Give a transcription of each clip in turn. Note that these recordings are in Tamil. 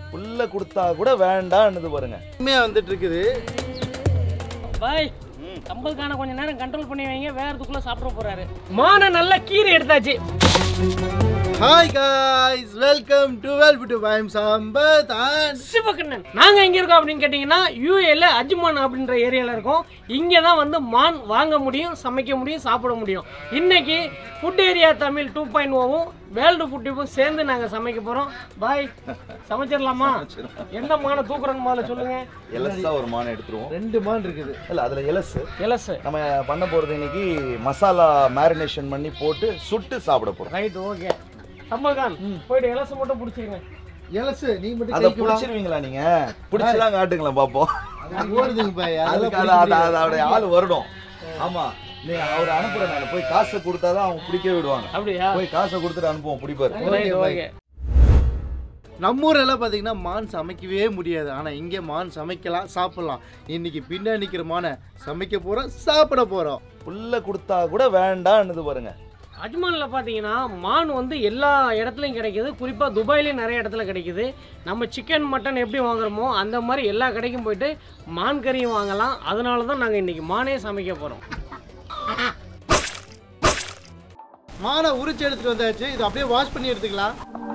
புல்ல கொடுத்தா கூட வேண்டாம்னு பாருங்க உண்மையாக வந்துட்டு இருக்குது பாய் கம்பல்கான கொஞ்ச நேரம் கண்ட்ரோல் பண்ணி வைங்க வேறதுக்குள்ள சாப்பிட போறாரு மான நல்லா கீரை எடுத்தாச்சு ஹாய் காய்ஸ் வெல்கம் டு வெல் டு பயம் சம்பத் அண்ட் சிவகண்ணன் நாங்க எங்க இருக்கோம் அப்படின்னு கேட்டீங்கன்னா யூஏல அஜ்மான் அப்படின்ற ஏரியால இருக்கோம் இங்க தான் வந்து மான் வாங்க முடியும் சமைக்க முடியும் சாப்பிட முடியும் இன்னைக்கு food area Tamil two point ஓவும் வேர்ல்டு ஃபுட் டிப்பும் சேர்ந்து நாங்க சமைக்க போறோம் பாய் சமைச்சிடலாமா எந்த மானை தூக்குறோன்னு முதல்ல சொல்லுங்க எலசா ஒரு மானை எடுத்துருவோம் ரெண்டு மான் இருக்குது இல்ல அதுல எலசு எலசு நம்ம பண்ண போறது இன்னைக்கு மசாலா மேரினேஷன் பண்ணி போட்டு சுட்டு சாப்பிட போறோம் ரைட் ஓகே சம்பல்கான் போயிட்டு எலசு மட்டும் பிடிச்சிருங்க எலசு நீ மட்டும் அதை பிடிச்சிருவீங்களா நீங்க பிடிச்சலாம் காட்டுங்களேன் பாப்போம் அது ஓடுதுங்க பாய் அதுக்கு அது அது அது அவருடைய ஆள் வரணும் ஆமா நீ அவர் அனுப்புறேன் நான் போய் காசை கொடுத்தாதான் அவங்க பிடிக்க விடுவாங்க அப்படியா போய் காசை கொடுத்துட்டு அனுப்புவோம் பிடிப்பாரு ரைட் ஓகே நம்ம ஊரெல்லாம் பார்த்தீங்கன்னா மான் சமைக்கவே முடியாது ஆனால் இங்கே மான் சமைக்கலாம் சாப்பிடலாம் இன்னைக்கு பின்னாடி நிற்கிற மானை சமைக்க போகிறோம் சாப்பிட போகிறோம் புல்ல கொடுத்தா கூட வேண்டாம்னு பாருங்க அஜ்மானில் பார்த்தீங்கன்னா மான் வந்து எல்லா இடத்துலையும் கிடைக்குது குறிப்பாக துபாயிலையும் நிறைய இடத்துல கிடைக்குது நம்ம சிக்கன் மட்டன் எப்படி வாங்குறோமோ அந்த மாதிரி எல்லா கடைக்கும் போயிட்டு மான் கறியும் வாங்கலாம் அதனால தான் நாங்கள் இன்றைக்கி மானே சமைக்க போகிறோம் மானை உரிச்சு எடுத்துட்டு வந்தாச்சு இது அப்படியே வாஷ் பண்ணி எடுத்துக்கலாம்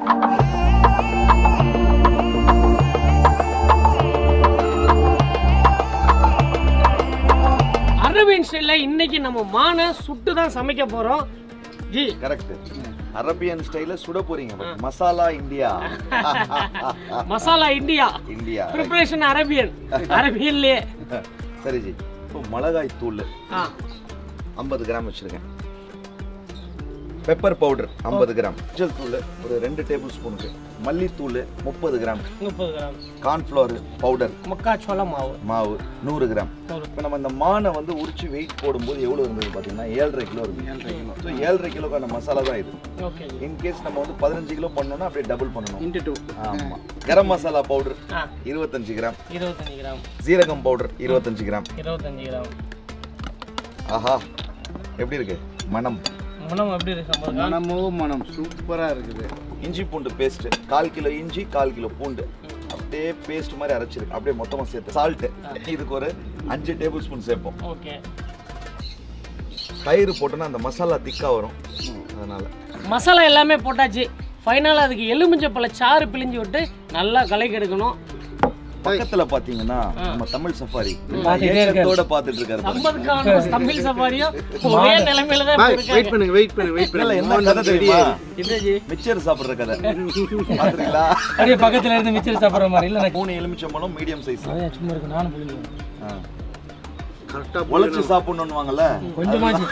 அரபியன் ஸ்டைலில் இன்னைக்கு நம்ம மானை சுட்டு தான் சமைக்க போகிறோம் ஜி கரெக்ட் அரபியன் ஸ்டைல சுட போறீங்க but masala India masala India India preparation Arabian அரபியன்லேயே சரி ஜி இப்போ மிளகாய் தூள் ஆ ஐம்பது கிராம் வச்சிருக்கேன் பெப்பர் பவுடர் ஐம்பது கிராம் மஞ்சள் தூள் ஒரு ரெண்டு டேபிள் ஸ்பூனுக்கு மல்லித்தூள் முப்பது கிராம் முப்பது கிராம் கார்ன்ஃப்ளவர் பவுடர் மக்காச்சோள மாவு மாவு நூறு கிராம் நூறு. இப்போ நம்ம இந்த மானை வந்து உரிச்சு வெயிட் போடும்போது எவ்வளோ இருந்தது பார்த்தீங்கன்னா ஏழரை கிலோ இருக்கு ஏழரை கிலோ ஸோ ஏழரை கிலோக்கான மசாலா தான் இது ஓகே இன்கேஸ் நம்ம வந்து பதினஞ்சு கிலோ பண்ணோம்னா அப்படியே டபுள் பண்ணணும் இன்ட்டு டூ ஆமாம் கரம் மசாலா பவுடர் ஆ இருபத்தஞ்சு கிராம் இருபத்தஞ்சி கிராம் ஜீரகம் பவுடர் இருபத்தஞ்சு கிராம் இருபத்தஞ்சி கிராம் ஆஹா எப்படி இருக்கு மனம் மனம் எப்படி இருக்கு சம்பளம் மனமோ மனம் சூப்பராக இருக்குது இஞ்சி பூண்டு பேஸ்ட் கால் கிலோ இஞ்சி கால் கிலோ பூண்டு அப்படியே பேஸ்ட் மாதிரி அரைச்சிருக்கு அப்படியே மொத்தமாக சேர்த்து சால்ட்டு இதுக்கு ஒரு அஞ்சு டேபிள் ஸ்பூன் சேர்ப்போம் ஓகே தயிர் போட்டோன்னா அந்த மசாலா திக்கா வரும் அதனால மசாலா எல்லாமே போட்டாச்சு ஃபைனலாக அதுக்கு எலுமிச்சை பழ சாறு பிழிஞ்சு விட்டு நல்லா கலக்கி எடுக்கணும் பக்கத்துல பாத்தீங்கன்னா நம்ம தமிழ் சஃபாரி பார்த்துட்டே இருக்காரு. ஏக்கத்தோட பாத்துட்டு இருக்காரு பாருங்க. சம்பதுக்கான தமிழ் சஃபாரியும் ஒரே நிலைமையில தான் பாய் இருக்காங்க வெயிட் பண்ணுங்க வெயிட் பண்ணுங்க வெயிட் இல்ல, பண்ணுங்க என்ன கதை தெரியுமா இது ஜி மிச்சர் சாப்பிடுற கதை பாத்துறீங்களா அப்படியே பக்கத்துல இருந்து மிச்சர் சாப்பிடுற மாதிரி இல்ல நான் மூணு எலுமிச்சம்பழம் மீடியம் சைஸ் அதான் சும்மா இருக்கு நானும் புரிஞ்சுக்கிறேன் கரெக்டாக உழைச்சு சாப்பிடணும்னுவாங்கல்ல கொஞ்சமாச்சு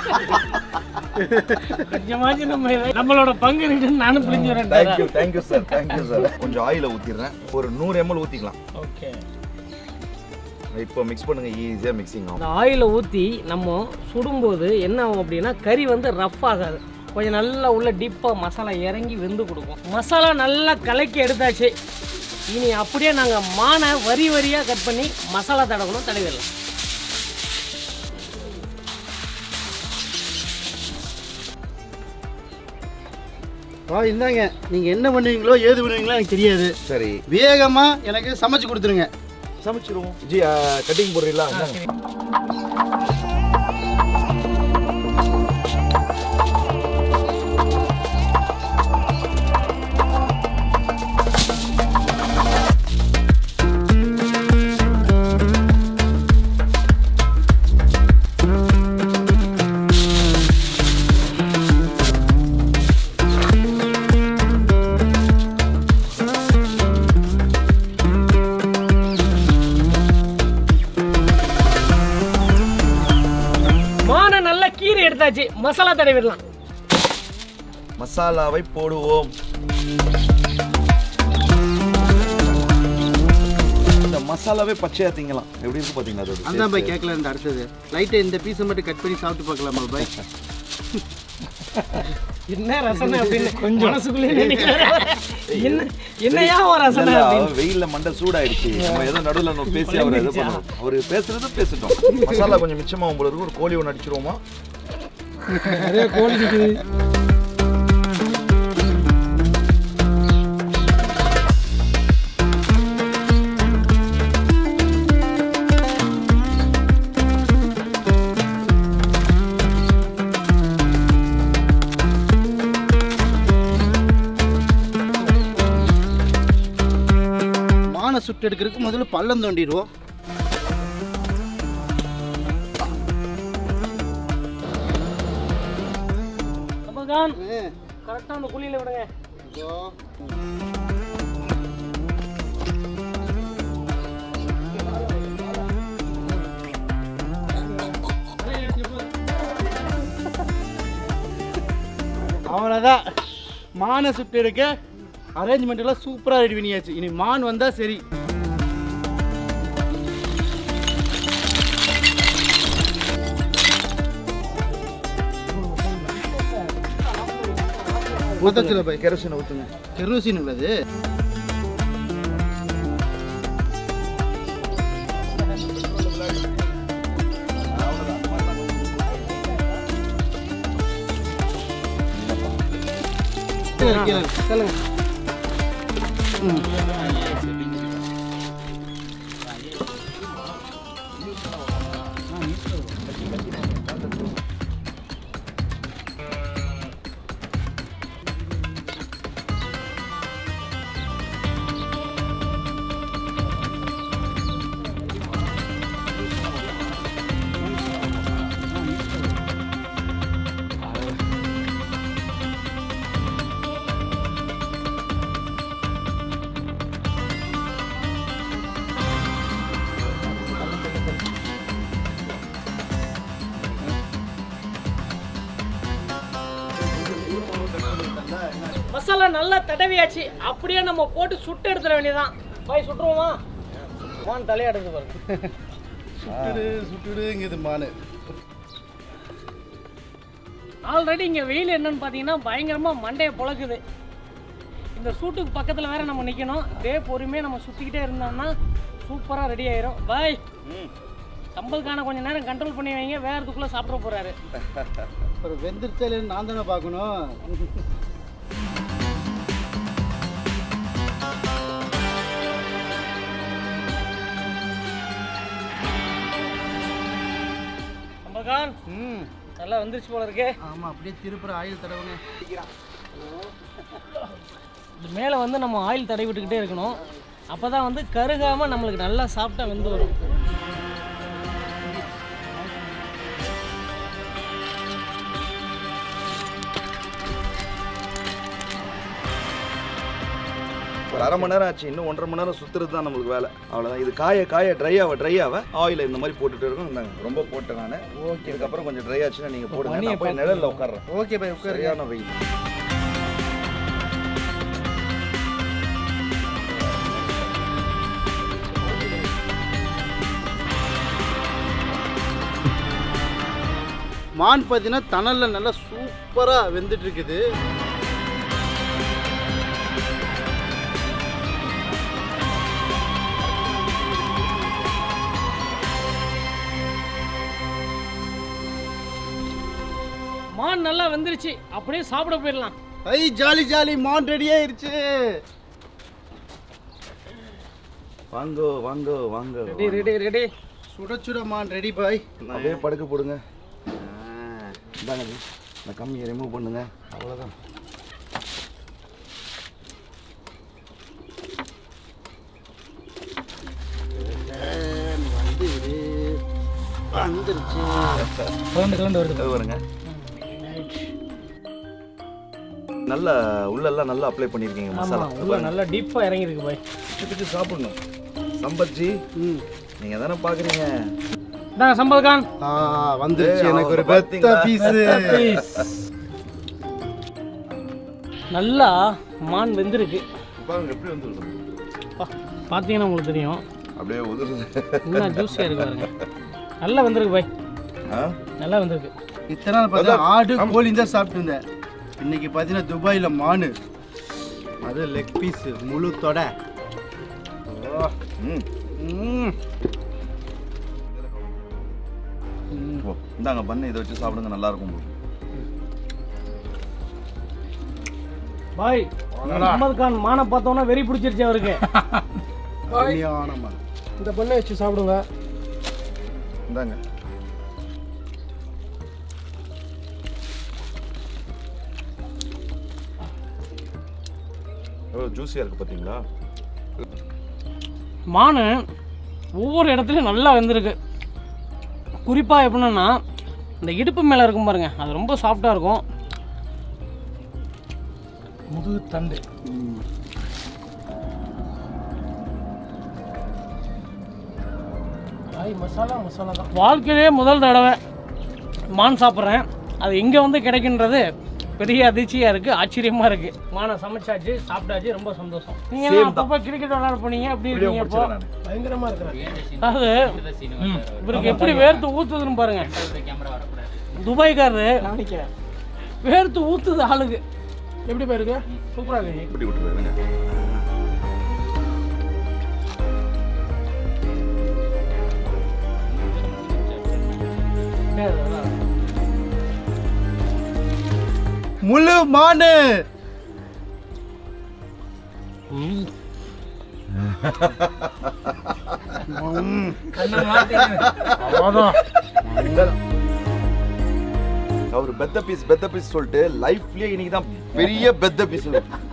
கொஞ்சமாச்சு நம்ம இதை- நம்மளோட பங்கு இருக்குன்னு நானும் புரிஞ்சு வரேன் thank you thank you sir thank you sir கொஞ்சம் ஆயில ஊத்திடுறேன் ஒரு நூறு எம்எல் ஊத்திக்கலாம் ஓகே இப்போ மிக்ஸ் பண்ணுங்க ஈஸியா மிக்சிங் ஆகும் இந்த ஆயிலை ஊற்றி நம்ம சுடும்போது என்ன ஆகும் அப்படின்னா கறி வந்து ரஃப் ஆகாது கொஞ்சம் நல்லா உள்ள டீப்பாக மசாலா இறங்கி வெந்து கொடுக்கும் மசாலா நல்லா கலக்கி எடுத்தாச்சு இனி அப்படியே நாங்கள் மானை வரி வரியாக கட் பண்ணி மசாலா தடவணும் தடவிடலாம் ஆ இந்தாங்க நீங்கள் என்ன பண்ணுவீங்களோ ஏது பண்ணுவீங்களோ எனக்கு தெரியாது சரி வேகமாக எனக்கு சமைச்சு கொடுத்துருங்க சமைச்சிருவோம் ஜி கட்டிங் போடுறீங்களா மானை நல்லா கீரை எடுத்தாச்சு மசாலா தடவிடலாம் மசாலாவை போடுவோம் இந்த மசாலாவே பச்சையா திங்கலாம் எப்படி இருக்கு பாத்தீங்களா அதோட அந்த பாய் taste? கேட்கல இந்த அடுத்தது லைட்டை இந்த பீஸை மட்டும் கட் பண்ணி சாப்பிட்டு பார்க்கலாமா பாய் என்ன ரசனை அப்படின்னு கொஞ்சம் மனசுக்குள்ளே நினைக்கிறேன் என்ன என்னையா ஒரு ரசனை இல்ல, அப்படின்னு அவ வெயில்ல மண்டை சூடாயிடுச்சு நம்ம ஏதோ நடுவுல நம்ம பேசி அவர் இது பண்ணணும் அவர் பேசுறது பேசட்டும் மசாலா கொஞ்சம் மிச்சமாகும் போல இருக்கு ஒரு கோழி ஒன்று அடிச்சிருவோமா நிறைய கோழி இருக்குது மானை சுட்டு எடுக்கிறதுக்கு முதல்ல பள்ளம் தோண்டிடுவோம் சம்பத்கான் கரெக்டாக அந்த குழியில் விடுங்க அவ்வளோதான் மானை சுட்டு எடுக்க அரேஞ்ச்மெண்ட் எல்லாம் சூப்பராக ரெடி பண்ணியாச்சு இனி மான் வந்தால் சரி மொத்தத்தில் போய் கெரசினை ஊற்றுங்க கெரோசின் உள்ளது சொல்லுங்க மசாலா நல்லா தடவியாச்சு அப்படியே நம்ம போட்டு சுட்டு எடுத்துட வேண்டியதான் பாய் சுட்டுருவோமா மான் தலையாடுது பாருங்க சுட்டுடு சுட்டுடுங்குது மானு ஆல்ரெடி இங்கே வெயில் என்னன்னு பார்த்தீங்கன்னா பயங்கரமாக மண்டையை புழக்குது இந்த சூட்டுக்கு பக்கத்தில் வேற நம்ம நிற்கணும் இதே பொறுமையாக நம்ம சுற்றிக்கிட்டே இருந்தோம்னா சூப்பராக ரெடி ஆயிரும் பாய் சம்பல்கான கொஞ்சம் நேரம் கண்ட்ரோல் பண்ணி வைங்க வேறதுக்குள்ளே சாப்பிட போகிறாரு அப்புறம் வெந்திருச்சாலே நான் தானே பார்க்கணும் சம்பல்கான் ம் நல்லா வந்துருச்சு போல இருக்கே ஆமாம் அப்படியே திருப்புற ஆயில் தடவுங்க இது மேலே வந்து நம்ம ஆயில் தடவி விட்டுக்கிட்டே இருக்கணும் அப்போ தான் வந்து கருகாமல் நம்மளுக்கு நல்லா சாப்பிட்டா வெந்து வரும் ஒரு அரை மணி நேரம் ஆச்சு இன்னும் ஒன்றரை மணி நேரம் சுற்றுறது தான் நம்மளுக்கு வேலை அவ்வளோதான் இது காய காய ட்ரை ஆக ட்ரை ஆக ஆயில் இந்த மாதிரி போட்டுட்டு இருக்கோம் இந்தாங்க ரொம்ப போட்டேன் நான் ஓகே இதுக்கப்புறம் கொஞ்சம் ட்ரை ஆச்சுன்னா நீங்கள் போடுங்க நான் போய் நிழலில் உட்கார்றேன் ஓகே பை உட்காருங்க சரியான வெயில் மான் பார்த்தீங்கன்னா தணலில் நல்லா சூப்பராக வெந்துட்டு இருக்குது மான் நல்லா வெந்துருச்சு அப்படியே சாப்பிட போயிடலாம் ஐ ஜாலி ஜாலி மான் ரெடி ஆயிருச்சு வாங்கோ வாங்கோ வாங்கோ ரெடி ரெடி ரெடி சுட சுட மான் ரெடி பாய் அப்படியே படுக்க போடுங்க இந்தாங்க ஜி. இந்த கம்மியை ரிமூவ் பண்ணுங்க அவ்வளோதான் வந்து வந்துருச்சு கலந்து கலந்து வருது இது பாருங்க நல்லா உள்ளெல்லாம் நல்லா அப்ளை பண்ணியிருக்கீங்க மசாலா ஆமாம் உள்ள நல்லா டீப்பாக இறங்கியிருக்கு பாய் வச்சுட்டு சாப்பிடணும் சம்பத்ஜி ம் நீங்கள் தானே பார்க்குறீங்க இந்தாங்க சம்பல்கான் ஆ வந்துருச்சு ஏய், எனக்கு ஒரு அவங்க பெத்த பாத்தீங்களா? பீஸு நல்லா மான் வெந்திருக்கு பாருங்க எப்படி வந்துருக்கும் பா- பார்த்தீங்கன்னா உங்களுக்கு தெரியும் அப்படியே உதிருது இன்னும் ஜூஸியாக இருக்கு பாருங்க நல்லா வெந்திருக்கு பாய் ஆ நல்லா வெந்திருக்கு இத்தனை நாள் பார்த்தா ஆடு கோழி தான் சாப்பிட்டு இருந்தேன் இன்னைக்கு பார்த்தீங்கன்னா துபாயில் மானு அது லெக் பீஸ் முழு தொடை ஓ, ம் ம். ஓ இந்தாங்க பண்ணு இதை வச்சு சாப்பிடுங்க நல்லா இருக்கும் பாய் அஹமது கான் மானை பார்த்தோன்னா வெறி பிடிச்சிருச்சு அவருக்கு அருமையான மான் இந்த பண்ணை வச்சு சாப்பிடுங்க இந்தாங்க எவ்வளோ ஜூஸியாக இருக்குது பார்த்தீங்களா மான் ஒவ்வொரு இடத்துலையும் நல்லா வெந்திருக்கு குறிப்பாக எப்படின்னா இந்த இடுப்பு மேலே இருக்கும் பாருங்க அது ரொம்ப சாஃப்டாக இருக்கும் முதுகு தண்டு காய் மசாலா மசாலா தான் வாழ்க்கையிலே முதல் தடவை மான் சாப்பிட்றேன் அது இங்கே வந்து கிடைக்கின்றது பெரிய அதிர்ச்சியாக இருக்குது ஆச்சரியமாக இருக்குது மானை சமைச்சாச்சு சாப்பிட்டாச்சு ரொம்ப சந்தோஷம் நீங்கள் Same அப்பப்போ கிரிக்கெட் விளையாட போனீங்க எப்படி வீடியோ இருக்கீங்க இப்போ முடிச்சிடறேன் நான் பயங்கரமாக இருக்கிறேன் அதாவது இவருக்கு எப்படி வேர்த்து ஊற்றுதுன்னு பாருங்க துபாய்க்காரரு வேர்த்து ஊற்றுது ஆளுக்கு எப்படி போயிருக்கு சூப்பராக இருக்கு இப்படி விட்டுருவேங்க முழு மானு அவர் பெத்த பீஸ் பெத்த பீஸ் சொல்லிட்டு லைஃப்லயே இன்னைக்கு தான் பெரிய பெத்த பீஸ்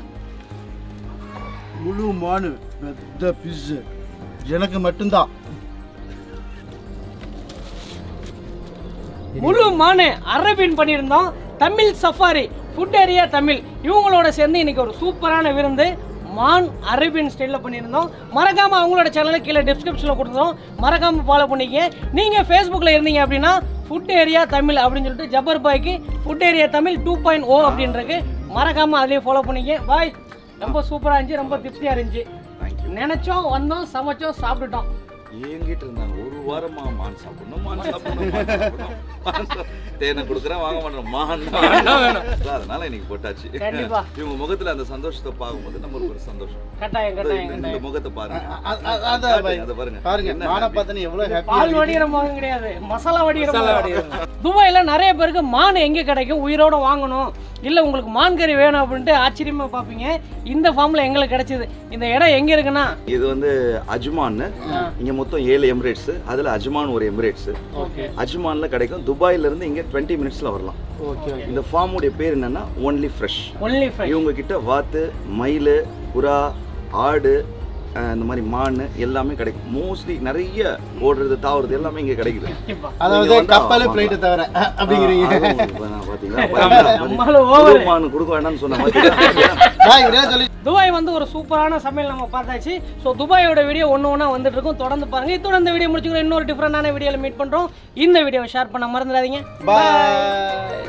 முழு மானு பெத்த பிஸ்ஸு எனக்கு மட்டும்தான் முழு மானு அரபின் பண்ணியிருந்தோம் Tamil safari food area Tamil இவங்களோட சேர்ந்து இன்னைக்கு ஒரு சூப்பரான விருந்து மான் அரேபியன் ஸ்டைலில் பண்ணியிருந்தோம் மறக்காமல் அவங்களோட சேனலை கீழே டிஸ்கிரிப்ஷனில் கொடுத்துருவோம் மறக்காமல் ஃபாலோ பண்ணிக்க நீங்கள் ஃபேஸ்புக்கில் இருந்தீங்க அப்படின்னா ஃபுட் ஏரியா தமிழ் அப்படின்னு சொல்லிட்டு ஜப்பர் பாய்க்கு food area Tamil two point O அப்படின்றது மறக்காமல் அதுலேயே ஃபாலோ பண்ணிக்க பாய் ரொம்ப சூப்பராக இருந்துச்சு ரொம்ப திருப்தியாக இருந்துச்சு நினச்சோம் வந்தோம் சமைச்சோம் சாப்பிட்டுட்டோம் ஏங்கிட்டு இருந்தாங்க ஒரு வாரமா மான் சாப்பிடணும் மான் சாப்பிடணும் மான் சாப்பிடணும். மான் சாப்பிடணும். தேனை கொடுக்குறேன் வாங்க மாட்டோம் மான் தான் வேணும். அதனால இன்னைக்கு போட்டாச்சு கண்டிப்பா. இவங்க முகத்துல அந்த சந்தோஷத்தை பார்க்கும்போது நம்மளுக்கு ஒரு சந்தோஷம் கட்டாயம் இந்த- கட்டாயம் இந்த- இந்த கட்டாயம் முகத்தை பாருங்க அ- அ- அதான் பாய். அதை பாருங்க பாருங்க என்ன மானை happy. பார்த்தா எவ்வளோ பால் ஹாப்பி வடிகிற முகம் கிடையாது மசாலா வடிகிற முகம் துபாயில நிறைய பேருக்கு மான் எங்க கிடைக்கும் உயிரோட வாங்கணும் இல்ல உங்களுக்கு மான் கறி வேணும் அப்படின்ட்டு ஆச்சரியமா பாப்பீங்க இந்த ஃபார்ம்ல எங்களுக்கு கிடைச்சது இந்த இடம் எங்க இருக்குன்னா இது வந்து அஜ்மான் இங்க மொத்தம் ஏழு எமிரேட்ஸ் அதுல அஜ்மான் ஒரு எமிரேட்ஸ் ஓகே அஜ்மான்ல கிடைக்கும் துபாயில இருந்து இங்க டுவெண்ட்டி மினிட்ஸ்ல வரலாம் ஓகே ஓகே இந்த ஃபார்முடைய பேர் என்னன்னா ஒன்லி ஃப்ரெஷ் ஒன்லி ஃப்ரை இவங்க கிட்ட வாத்து மயில் புறா ஆடு அஹ், இந்த மாதிரி மான் எல்லாமே கிடைக்கும் மோஸ்ட்லி நிறைய ஓடுறது தாவுறது எல்லாமே இங்க கிடைக்குது அதாவது நீங்க வந்தா கப்பல் வாங்க. ஃப்ளைட்டு தவிர அ- அப்படிங்கிறீங்க ஆ, அதுவும் இப்ப நான் பாத்தீங்களா? பாத்தீங்களா? நம்மால over. புது மான் கொடுக்க வேண்டாம்னு சொன்ன மாதிரி பாய் இப்படியே சொல்லி துபாய் வந்து ஒரு சூப்பரான சமையல் நம்ம பார்த்தாச்சு ஸோ துபாயோட வீடியோ ஒன்று ஒன்றா வந்துட்டு இருக்கும் தொடர்ந்து பாருங்க இத்தோட இந்த வீடியோ முடிச்சுக்கிறோம் இன்னொரு டிஃப்ரெண்டான வீடியோவில் மீட் பண்ணுறோம் இந்த வீடியோவை ஷேர் பண்ண மறந்துடாதீங்க பாய்